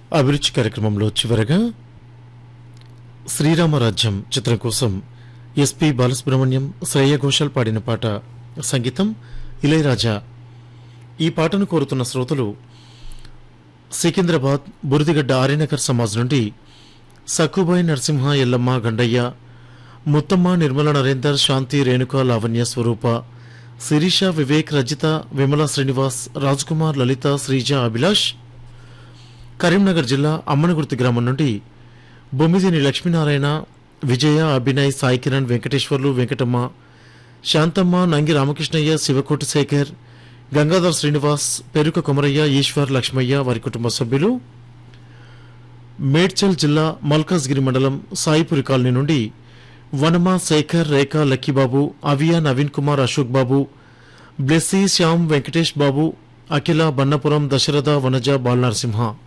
అభిరుచి కార్యక్రమంలో చివరగా శ్రీరామరాజ్యం చిత్రం కోసం ఎస్పి బాలసుబ్రహ్మణ్యం శ్రేయ ఘోషాల్ పాడిన పాట సంగీతం ఇళయరాజా ఈ పాటను కోరుతున్న శ్రోతలు సికింద్రాబాద్ బురిదిగడ్డ ఆర్యనగర్ సమాజ్ నుండి సక్కుబాయి నరసింహ ఎల్లమ్మ గండయ్య ముత్తమ్మ నిర్మల నరేందర్ శాంతి రేణుక లావణ్య స్వరూప శిరీష వివేక్ రజిత విమల శ్రీనివాస్ రాజ్కుమార్ లలిత శ్రీజ అభిలాష్ కరీంనగర్ జిల్లా అమ్మనగుర్తి గ్రామం నుండి బొమ్మిదిని లక్ష్మీనారాయణ విజయ అభినయ్ సాయి కిరణ్ వెంకటేశ్వర్లు వెంకటమ్మ శాంతమ్మ నంగి రామకృష్ణయ్య శివకోటి శేఖర్ గంగాధర్ శ్రీనివాస్ పెరుక కొమరయ్య ఈశ్వర్ లక్ష్మయ్య వారి కుటుంబ సభ్యులు మేడ్చల్ జిల్లా మల్కాజ్గిరి మండలం సాయిపురి కాలనీ నుండి వనమ శేఖర్ రేఖ లక్కీబాబు అవియా నవీన్ కుమార్ అశోక్ బాబు బ్లెస్సీ శ్యామ్ వెంకటేష్ బాబు అఖిల బన్నపురం దశరథ వనజ బాలనరసింహ